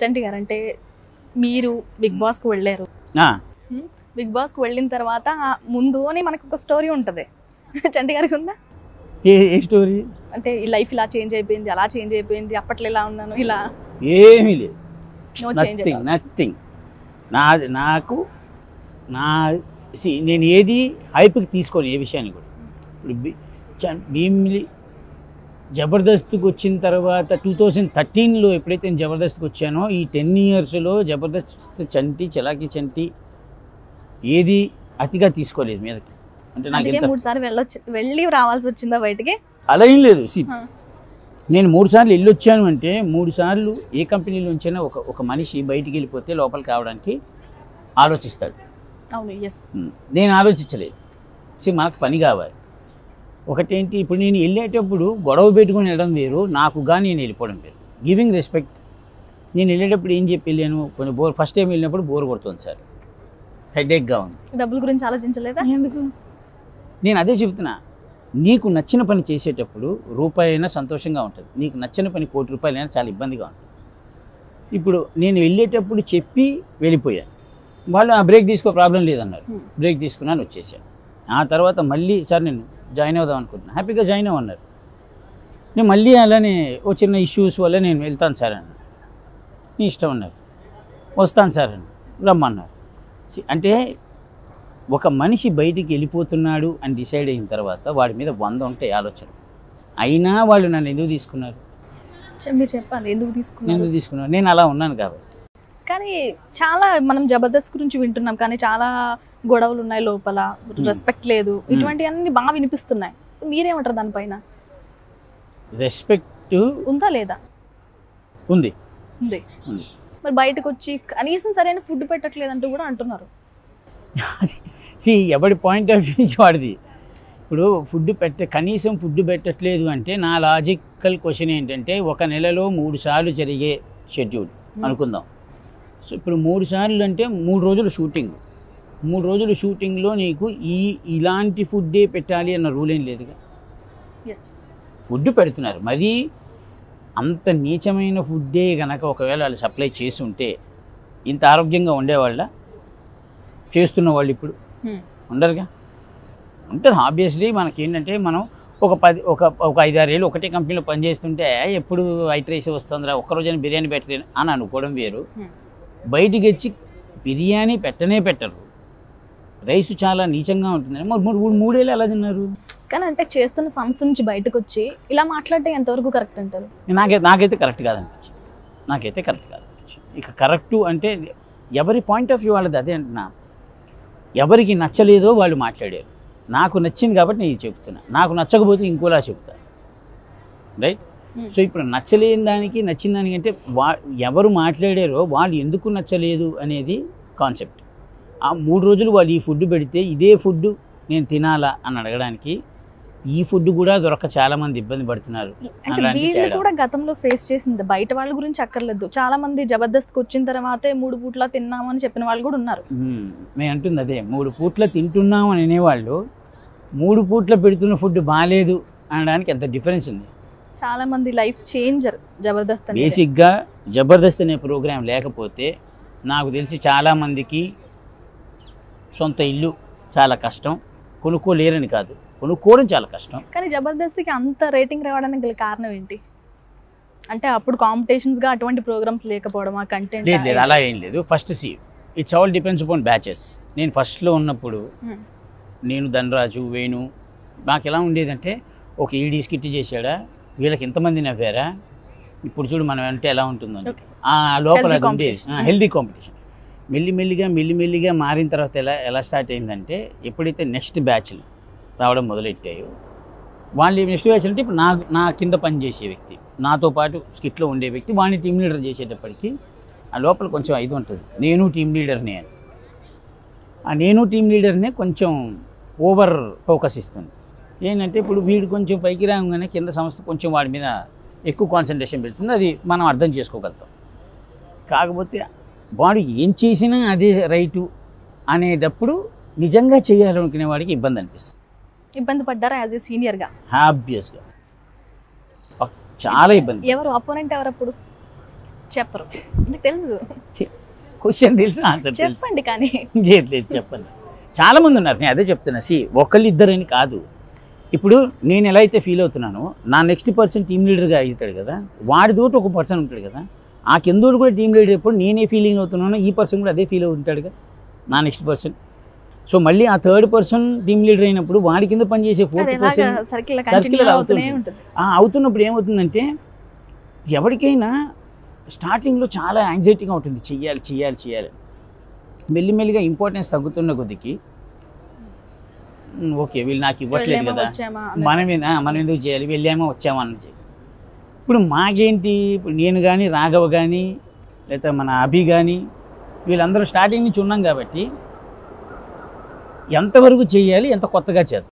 చంటి గారు అంటే మీరు బిగ్ బాస్కి వెళ్ళారు ఆ, హ్మ్? బిగ్ బాస్కి వెళ్ళిన తర్వాత ఆ ముందు అని మనకు ఒక స్టోరీ ఉంటుంది చంటి గారికి ఉందా ఏ ఏ స్టోరీ అంటే ఈ లైఫ్ ఇలా చేంజ్ అయిపోయింది అలా చేంజ్ అయిపోయింది అప్పట్లో ఇలా ఉన్నాను ఇలా ఏమీ లేదు నో చేంజ్ నథింగ్ నథింగ్ నాది నాకు నా see, నేను ఏది హైప్కి తీసుకోను ఏ విషయాన్ని కూడా ఇప్పుడు బి- చ- భీమిలి జబర్దస్త్కి వచ్చిన తర్వాత టూ థౌజండ్ థర్టీన్లో ఎప్పుడైతే నేను జబర్దస్త్కి వచ్చానో ఈ టెన్ ఇయర్స్లో జబర్దస్త్ చంటి చలాకి చంటి ఏది అతిగా తీసుకోలేదు మీదకి అంటే నాకు అందుకే ఎంత మూడు సార్లు వెళ్ళొచ్చు వెళ్ళి రావాల్సి వచ్చిందా బయటికి అలా ఏం లేదు సి ఆ. నేను మూడు సార్లు వెళ్ళొచ్చాను అంటే మూడు సార్లు ఏ కంపెనీలోంచైనా ఒక ఒక మనిషి బయటికి వెళ్ళిపోతే లోపలికి రావడానికి ఆలోచిస్తాడు అవును ఎస్ ఉమ్, నేను ఆలోచించలేదు సి మనకు పని కావాలి ఒకటేంటి ఇప్పుడు నేను వెళ్ళేటప్పుడు గొడవ పెట్టుకొని వెళ్ళడం వేరు నాకుగా నేను వెళ్ళిపోవడం వేరు గివింగ్ రెస్పెక్ట్ నేను వెళ్ళేటప్పుడు ఏం చెప్పి వెళ్ళాను కొన్ని బోర్ ఫస్ట్ టైం వెళ్ళినప్పుడు బోర్ కొడుతుంది సార్ హెడేక్గా ఉంది డబ్బుల గురించి ఆలోచించలేదా ఎందుకు నేను అదే చెబుతున్నా నీకు నచ్చిన పని చేసేటప్పుడు రూపాయి అయినా సంతోషంగా ఉంటుంది నీకు నచ్చిన పని కోటి రూపాయలైనా చాలా ఇబ్బందిగా ఉంటుంది ఇప్పుడు నేను వెళ్ళేటప్పుడు చెప్పి వెళ్ళిపోయాను వాళ్ళు ఆ బ్రేక్ తీసుకో ప్రాబ్లం లేదన్నారు Hmm. బ్రేక్ తీసుకున్నాను వచ్చేసాను ఆ తర్వాత మళ్ళీ సార్ నేను జాయిన్ అవుదాం అనుకుంటున్నాను హ్యాపీగా జాయిన్ అవ్వన్నారు నేను మళ్ళీ అలానే ఓ చిన్న ఇష్యూస్ వల్ల నేను వెళ్తాను సార్ అన్న నీ ఇష్టం అన్నారు వస్తాను సార్ అని రమ్మన్నారు సి- అంటే ఒక మనిషి బయటికి వెళ్ళిపోతున్నాడు అని డిసైడ్ అయిన తర్వాత వాడి మీద వంద ఉంటాయి ఆలోచన అయినా వాళ్ళు నన్ను ఎందుకు తీసుకున్నారు చె- మీరు చెప్పండి ఎందుకు నేను తీసుకున్నారు ఎందుకు తీసుకున్నారు నేను అలా ఉన్నాను కాబట్టి కానీ చాలా మనం జబర్దస్త్ గురించి వింటున్నాం కానీ చాలా గొడవలు ఉన్నాయి లోపల రెస్పెక్ట్ లేదు ఇటువంటివన్నీ బాగా వినిపిస్తున్నాయి సో మీరేమంటారు దానిపైన రెస్పెక్ట్ ఉందా లేదా ఉంది ఉంది ఉంది మరి బయటకు వచ్చి కనీసం సరైన ఫుడ్ పెట్టట్లేదంటూ కూడా అంటున్నారు సి ఎవడి పాయింట్ ఆఫ్ వ్యూ నుంచి వాడిది ఇప్పుడు ఫుడ్ పెట్ట కనీసం ఫుడ్ పెట్టట్లేదు అంటే నా లాజికల్ క్వశ్చన్ ఏంటంటే ఒక నెలలో మూడు సార్లు జరిగే షెడ్యూల్ అనుకుందాం సో ఇప్పుడు మూడు సార్లు అంటే మూడు రోజులు షూటింగ్ మూడు రోజులు షూటింగ్లో నీకు ఈ ఇలాంటి ఫుడ్డే పెట్టాలి అన్న రూల్ ఏం లేదుగా ఎస్ ఫుడ్ పెడుతున్నారు మరీ అంత నీచమైన ఫుడ్డే కనుక ఒకవేళ వాళ్ళు సప్లై చేసి ఉంటే ఇంత ఆరోగ్యంగా ఉండేవాళ్ళ చేస్తున్న వాళ్ళు ఇప్పుడు ఉండరుగా ఉంటుంది ఆబ్వియస్లీ మనకి ఏంటంటే మనం ఒక పది ఒక ఒక ఐదారేళ్ళు ఒకటే కంపెనీలో పనిచేస్తుంటే ఎప్పుడు వైట్ రైస్ వస్తుందిరా ఒక్కరోజైనా బిర్యానీ పెట్టలేను అని అనుకోవడం వేరు బయటికి వచ్చి బిర్యానీ పెట్టనే పెట్టరు రైస్ చాలా నీచంగా ఉంటుంది మరి మూడు మూడు- మూడేళ్ళు ఎలా తిన్నారు కానీ అంటే చేస్తున్న సంస్థ నుంచి బయటకు వచ్చి ఇలా మాట్లాడితే ఎంతవరకు కరెక్ట్ అంటారు నాకై నాకైతే కరెక్ట్ కాదనిపించింది నాకైతే కరెక్ట్ కాదనిపించింది ఇక కరెక్టు అంటే ఎవరి పాయింట్ ఆఫ్ వ్యూ వాళ్ళది అదే అంటున్నా ఎవరికి నచ్చలేదో వాళ్ళు మాట్లాడారు నాకు నచ్చింది కాబట్టి నేను ఇది చెప్తున్నా నాకు నచ్చకపోతే ఇంకోలా చెప్తా రైట్ Hmm. సో ఇప్పుడు నచ్చలేని దానికి నచ్చిన దానికి అంటే వా ఎవరు మాట్లాడారో వాళ్ళు ఎందుకు నచ్చలేదు అనేది కాన్సెప్ట్ ఆ మూడు రోజులు వాళ్ళు ఈ ఫుడ్ పెడితే ఇదే ఫుడ్ నేను తినాలా అని అడగడానికి ఈ ఫుడ్ కూడా దొరక్క చాలామంది ఇబ్బంది పడుతున్నారు అంటే అలాంటి వీళ్ళు తేడా. కూడా గతంలో ఫేస్ చేసింది బయట వాళ్ళ గురించి అక్కర్లేదు చాలా మంది జబర్దస్త్కి వచ్చిన తర్వాతే మూడు పూట్ల తిన్నామని చెప్పిన వాళ్ళు కూడా ఉన్నారు మ్మ్. నేను అంటుంది అదే మూడు పూట్ల తింటున్నాం అని అనేవాళ్ళు మూడు పూట్ల పెడుతున్న ఫుడ్ బాగాలేదు అనడానికి ఎంత డిఫరెన్స్ ఉంది చాలా మంది లైఫ్ చేంజర్ జబర్దస్త్ అనేది. బేసిక్గా జబర్దస్త్ అనే ప్రోగ్రాం లేకపోతే నాకు తెలిసి చాలామందికి సొంత ఇల్లు చాలా కష్టం కొనుక్కోలేరని కాదు కొనుక్కోవడం చాలా కష్టం కానీ జబర్దస్త్కి అంత రేటింగ్ రావడానికి గల కారణం ఏంటి అంటే అప్పుడు కాంపిటీషన్స్ గా అటువంటి ప్రోగ్రామ్స్ లేకపోవడం ఆ కంటెంట్ లేదు లేదు అలా ఏం లేదు first see it's all depends upon batches నేను ఫస్ట్లో ఉన్నప్పుడు నేను ధనరాజు వేణు నాకు ఎలా ఉండేదంటే ఒక ఈడీ స్కిట్ చేశాడా వీళ్ళకి ఇంతమంది నవ్వారా ఇప్పుడు చూడు మనం అంటే ఎలా ఉంటుందో అని. Okay. ఆ లోపల Healthy అది ఉండేది competition. హెల్దీ కాంపిటీషన్ మెల్లిమెల్లిగా మెల్లిమెల్లిగా మారిన తర్వాత ఎలా ఎలా స్టార్ట్ అయిందంటే ఎప్పుడైతే నెక్స్ట్ బ్యాచ్లు రావడం మొదలెట్టాయో వాళ్ళు నెక్స్ట్ బ్యాచ్ అంటే ఇప్పుడు నా నా కింద పనిచేసే వ్యక్తి నాతో పాటు స్కిట్లో ఉండే వ్యక్తి వాడిని టీం లీడర్ చేసేటప్పటికి ఆ లోపల కొంచెం ఇది ఉంటుంది నేను టీం లీడర్నే అని ఆ నేను టీం లీడర్నే కొంచెం ఓవర్ ఫోకస్ ఇస్తుంది ఏంటంటే ఇప్పుడు వీడు కొంచెం పైకి రాగానే కింద సంస్థ కొంచెం వాడి మీద ఎక్కువ కాన్సన్ట్రేషన్ పెడుతుంది అది మనం అర్థం చేసుకోగలుగుతాం కాకపోతే వాడు ఏం చేసినా అదే రైటు అనేటప్పుడు నిజంగా చేయాలనుకునే వాడికి ఇబ్బంది అనిపిస్తుంది ఇబ్బంది పడ్డారా యాజ్ ఏ సీనియర్ గా హ్యాబియస్గా చాలా ఇబ్బంది ఎవరు అపోనెంట్ ఎవరు అప్పుడు చెప్పరు నాకు తెలుసు క్వశ్చన్ తెలుసు ఆన్సర్ తెలుసు చెప్పండి కానీ లేదు లేదు చెప్పండి చాలామంది ఉన్నారు నేను అదే చెప్తున్నా సి ఒకళ్ళు ఇద్దరని కాదు ఇప్పుడు నేను ఎలా అయితే ఫీల్ అవుతున్నానో నా నెక్స్ట్ పర్సన్ టీమ్ లీడర్గా అవుతాడు కదా వాడితోటి ఒక పర్సన్ ఉంటాడు కదా ఆ కిందోడు కూడా టీమ్ లీడర్ ఎప్పుడు నేనే ఫీలింగ్ అవుతున్నానో ఈ పర్సన్ కూడా అదే ఫీల్ అవుతుంటాడుగా నా నెక్స్ట్ పర్సన్ సో మళ్ళీ ఆ థర్డ్ పర్సన్ టీమ్ లీడర్ అయినప్పుడు వాడి కింద పనిచేసే అది ఫోర్త్ ఎలాగ పర్సన్ సర్కిల్ circle కంటిన్యూ లా అవుతూనే అవుతుంది. ఉంటుంది ఆ అవుతున్నప్పుడు ఏమవుతుందంటే ఎవరికైనా స్టార్టింగ్లో చాలా యాంగ్జైటీగా ఉంటుంది చెయ్యాలి చెయ్యాలి చెయ్యాలి మెల్లిమెల్లిగా ఇంపార్టెన్స్ తగ్గుతున్న కొద్దికి "ఉమ్, ఓకే వీళ్ళు నాకు ఇవ్వట్లేదు వెళ్ళామా, కదా వచ్చామా మనమేనా మనం ఎందుకు చేయాలి వెళ్ళామా వచ్చామా అని ఇప్పుడు మాకేంటి ఇప్పుడు నేను కానీ రాఘవ కానీ లేదా మన అభి కానీ వీళ్ళందరూ స్టార్టింగ్ నుంచి ఉన్నాం కాబట్టి ఎంతవరకు చేయాలి ఎంత కొత్తగా చేద్దాం